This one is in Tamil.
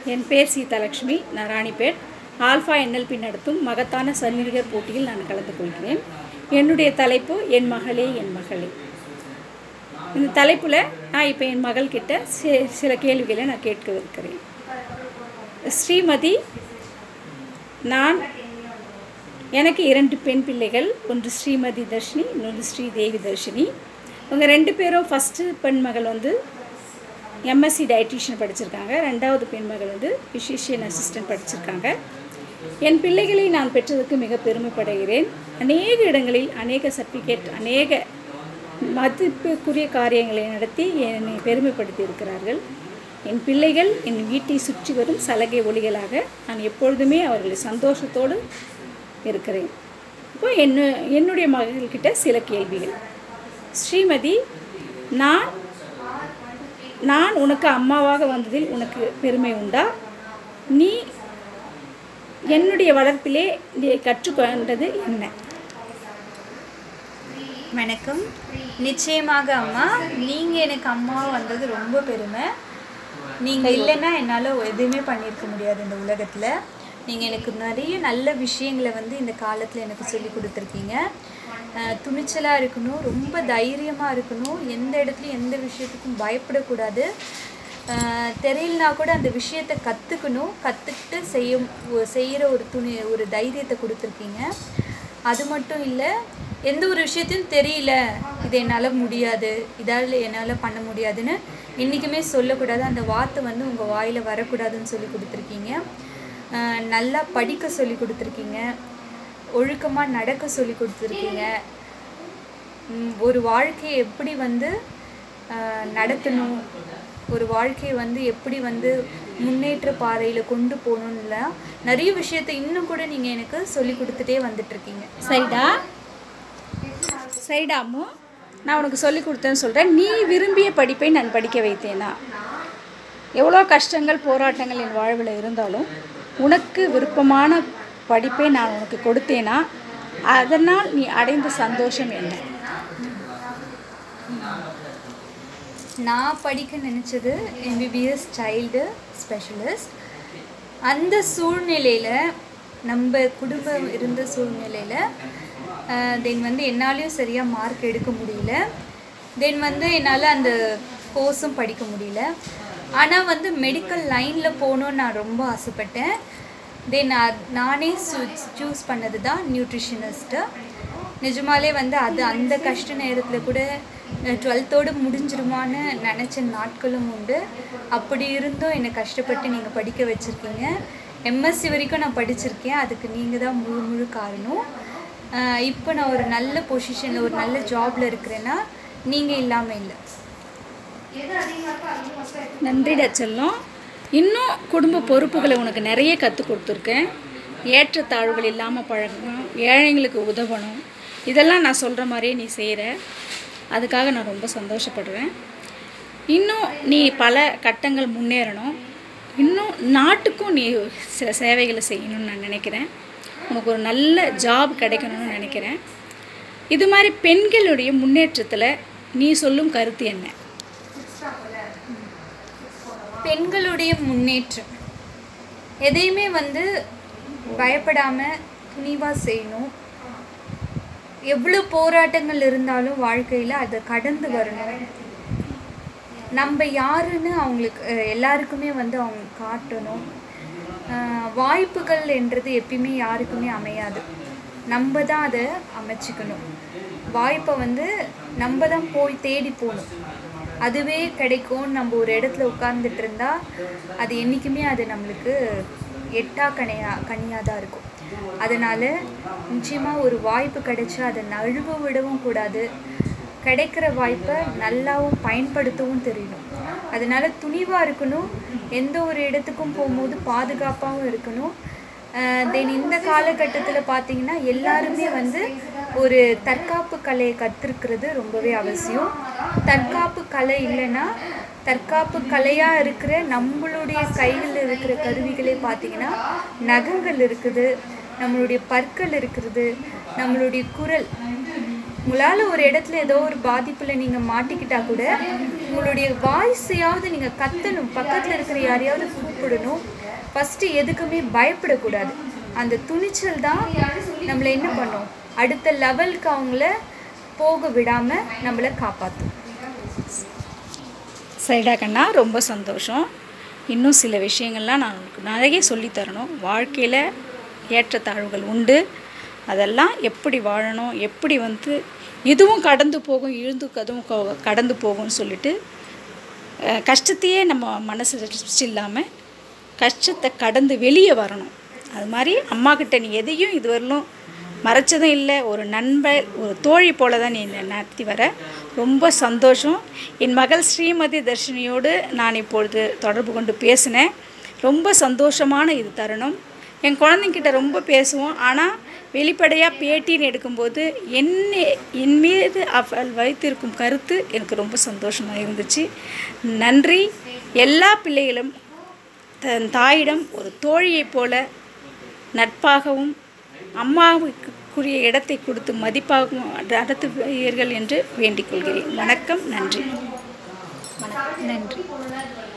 என் பேர் சீதாலட்சுமி நான் ராணிப்பேட் ஆல்ஃபா என்எல்பி நடத்தும் மகத்தான சன்னிகர் போட்டியில் நான் கலந்து கொள்கிறேன் என்னுடைய தலைப்பு என் மகளே என் மகளே இந்த தலைப்பில் நான் இப்போ என் மகள்கிட்ட சி சில கேள்விகளை நான் கேட்க இருக்கிறேன் ஸ்ரீமதி நான் எனக்கு இரண்டு பெண் பிள்ளைகள் ஒன்று ஸ்ரீமதி தர்ஷினி இன்னொன்று ஸ்ரீ தேவி தர்ஷினி இவங்க ரெண்டு பேரும் ஃபஸ்ட்டு பெண் மகள் வந்து எம்எஸ்சி டயட்ரிஷியன் படிச்சிருக்காங்க ரெண்டாவது பெண் மகள் வந்து ஃபிசிஷியன் அசிஸ்டன்ட் படிச்சிருக்காங்க என் பிள்ளைகளை நான் பெற்றதுக்கு மிக பெருமைப்படுகிறேன் அநேக இடங்களில் அநேக சர்டிஃபிகேட் அநேக மதிப்புக்குரிய காரியங்களை நடத்தி என்னை பெருமைப்படுத்தி இருக்கிறார்கள் என் பிள்ளைகள் என் வீட்டை சுற்றி வரும் சலகை ஒளிகளாக நான் எப்பொழுதுமே அவர்களை சந்தோஷத்தோடு இருக்கிறேன் இப்போ என்ன என்னுடைய மகள்கிட்ட சில கேள்விகள் ஸ்ரீமதி நான் நான் உனக்கு அம்மாவாக வந்ததில் உனக்கு பெருமை உண்டா நீ என்னுடைய வளர்ப்பிலே நீ கற்றுக்கொண்டது என்ன வணக்கம் நிச்சயமாக அம்மா நீங்கள் எனக்கு அம்மாவா வந்தது ரொம்ப பெருமை நீங்கள் இல்லைன்னா என்னால் எதுவுமே பண்ணியிருக்க முடியாது இந்த உலகத்தில் நீங்கள் எனக்கு நிறைய நல்ல விஷயங்களை வந்து இந்த காலத்தில் எனக்கு சொல்லி கொடுத்துருக்கீங்க துணிச்சலாக இருக்கணும் ரொம்ப தைரியமாக இருக்கணும் எந்த இடத்துலையும் எந்த விஷயத்துக்கும் பயப்படக்கூடாது ஆஹ் தெரியலனா கூட அந்த விஷயத்தை கற்றுக்கணும் கற்றுக்கிட்டு செய்ய செய்கிற ஒரு துணி ஒரு தைரியத்தை கொடுத்துருக்கீங்க அது மட்டும் இல்லை எந்த ஒரு விஷயத்தையும் தெரியல இது என்னால் முடியாது இதால் என்னால் பண்ண முடியாதுன்னு என்றைக்குமே சொல்லக்கூடாது அந்த வார்த்தை வந்து உங்கள் வாயில் வரக்கூடாதுன்னு சொல்லி கொடுத்துருக்கீங்க ஆஹ் நல்லா படிக்க சொல்லி கொடுத்துருக்கீங்க ஒழுக்கமாக நடக்க சொல்லி கொடுத்துருக்கீங்க ம், ஒரு வாழ்க்கையை எப்படி வந்து ஆஹ், நடத்தணும் ஒரு வாழ்க்கையை வந்து எப்படி வந்து முன்னேற்ற பாதையில் கொண்டு போகணும்ல நிறைய விஷயத்தை இன்னும் கூட நீங்கள் எனக்கு சொல்லி கொடுத்துட்டே வந்துட்ருக்கீங்க சரிடா சரிடா அம்மு நான் உனக்கு சொல்லி கொடுத்தேன்னு சொல்கிறேன் நீ விரும்பிய படிப்பை நான் படிக்க வைத்தேனா எவ்வளோ கஷ்டங்கள் போராட்டங்கள் என் வாழ்வில் இருந்தாலும் உனக்கு விருப்பமான படிப்பை நான் உனக்கு கொடுத்தேனா அதனால் நீ அடைந்த சந்தோஷம் என்ன நான் படிக்க நினச்சது எம்பிபிஎஸ் சைல்டு ஸ்பெஷலிஸ்ட் அந்த சூழ்நிலையில் நம்ம குடும்பம் இருந்த சூழ்நிலையில் தென் வந்து என்னாலையும் சரியாக மார்க் எடுக்க முடியல தென் வந்து என்னால் அந்த கோர்ஸும் படிக்க முடியல ஆனால் வந்து மெடிக்கல் லைனில் போகணுன்னு நான் ரொம்ப ஆசைப்பட்டேன் தென் நானே சூஸ் பண்ணது தான் நியூட்ரிஷனிஸ்ட்டு நிஜமாலே வந்து அது அந்த கஷ்ட நேரத்தில் கூட டுவெல்த்தோடு முடிஞ்சிருமான்னு நினச்ச நாட்களும் உண்டு அப்படி இருந்தும் என்னை கஷ்டப்பட்டு நீங்கள் படிக்க வச்சுருக்கீங்க எம்எஸ்சி வரைக்கும் நான் படிச்சிருக்கேன் அதுக்கு நீங்கள் தான் முழு முழு காரணம் ஆஹ் இப்போ நான் ஒரு நல்ல பொசிஷனில் ஒரு நல்ல ஜாபில் இருக்கிறேன்னா நீங்கள் இல்லாமல் இல்லை நன்றிடா செல்லம் இன்னும் குடும்ப பொறுப்புகளை உனக்கு நிறைய கற்றுக் கொடுத்துருக்கேன் ஏற்றத்தாழ்வுகள் இல்லாமல் பழகணும் ஏழைங்களுக்கு உதவணும் இதெல்லாம் நான் சொல்கிற மாதிரியே நீ செய்கிற அதுக்காக நான் ரொம்ப சந்தோஷப்படுறேன் இன்னும் நீ பல கட்டங்கள் முன்னேறணும் இன்னும் நாட்டுக்கும் நீ சில சேவைகளை செய்யணும்னு நான் நினைக்கிறேன் உனக்கு ஒரு நல்ல ஜாப் கிடைக்கணும்னு நினைக்கிறேன் இது மாதிரி பெண்களுடைய முன்னேற்றத்தில் நீ சொல்லும் கருத்து என்ன பெண்களுடைய முன்னேற்றம் எதையுமே வந்து பயப்படாமல் துணிவாக செய்யணும் எவ்வளோ போராட்டங்கள் இருந்தாலும் வாழ்க்கையில் அதை கடந்து வரணும் நம்ம யாருன்னு அவங்களுக்கு அஹ், எல்லாருக்குமே வந்து அவங்க காட்டணும் அஹ், வாய்ப்புகள் என்றது எப்பயுமே யாருக்குமே அமையாது நம்ம தான் அதை அமைச்சிக்கணும் வாய்ப்பை வந்து நம்ம தான் போய் தேடி போகணும் அதுவே கிடைக்கும் நம்ம ஒரு இடத்துல உட்கார்ந்துட்டு இருந்தா அது என்றைக்குமே அது நம்மளுக்கு எட்டா கனியா கனியாக தான் இருக்கும் அதனால் நிச்சயமாக ஒரு வாய்ப்பு கிடைச்சா அதை நழுவ விடவும் கூடாது கிடைக்கிற வாய்ப்பை நல்லாவும் பயன்படுத்தவும் தெரியணும் அதனால துணிவாக இருக்கணும் எந்த ஒரு இடத்துக்கும் போகும்போது பாதுகாப்பாகவும் இருக்கணும் தென் இந்த காலகட்டத்தில் பார்த்தீங்கன்னா எல்லாருமே வந்து ஒரு தற்காப்பு கலையை கற்றுக்கிறது ரொம்பவே அவசியம் தற்காப்பு கலை இல்லைன்னா தற்காப்பு கலையாக இருக்கிற நம்மளுடைய கையில் இருக்கிற கருவிகளே பார்த்தீங்கன்னா நகங்கள் இருக்குது நம்மளுடைய பற்கள் இருக்கிறது நம்மளுடைய குரல் உங்களால் ஒரு இடத்துல ஏதோ ஒரு பாதிப்பில் நீங்கள் மாட்டிக்கிட்டா கூட உங்களுடைய வாய்ஸையாவது நீங்கள் கத்தணும் பக்கத்தில் இருக்கிற யாரையாவது கூப்பிடணும் ஃபஸ்ட்டு எதுக்குமே பயப்படக்கூடாது அந்த துணிச்சல் தான் நம்மளை என்ன பண்ணும் அடுத்த லெவலுக்கு அவங்கள போக விடாமல் நம்மளை காப்பாற்றும் சரிடா கண்ணா ரொம்ப சந்தோஷம் இன்னும் சில விஷயங்கள்லாம் நான் உங்களுக்கு நிறைய சொல்லித் தரணும் வாழ்க்கையில் ஏற்றத்தாழ்வுகள் உண்டு அதெல்லாம் எப்படி வாழணும் எப்படி வந்து இதுவும் கடந்து போகும் இழுந்து அதுவும் கொ- கடந்து போகும்னு சொல்லிட்டு அஹ், கஷ்டத்தையே நம்ம மனசு வச்சு இல்லாமல் கஷ்டத்தை கடந்து வெளியே வரணும் அது மாதிரி அம்மா கிட்ட நீ எதையும் இதுவரையிலும் மறைச்சதும் இல்லை ஒரு நண்பர் ஒரு தோழி போல தான் நீ என்னை நடத்தி வர ரொம்ப சந்தோஷம் என் மகள் ஸ்ரீமதி தர்ஷினியோடு நான் இப்பொழுது தொடர்பு கொண்டு பேசினேன் ரொம்ப சந்தோஷமான இது தருணம் என் குழந்தைங்கிட்ட ரொம்ப பேசுவோம் ஆனால் வெளிப்படையாக பேட்டின்னு எடுக்கும்போது என்னை என் மீது அவள் வைத்திருக்கும் கருத்து எனக்கு ரொம்ப சந்தோஷமாக இருந்துச்சு நன்றி எல்லா பிள்ளைகளும் தன் தாயிடம் ஒரு தோழியைப் போல நட்பாகவும் அம்மாவுக்குரிய இடத்தை கொடுத்து மதிப்பாகவும் நடத்துவீர்கள் என்று வேண்டிக் கொள்கிறேன் வணக்கம் நன்றி நன்றி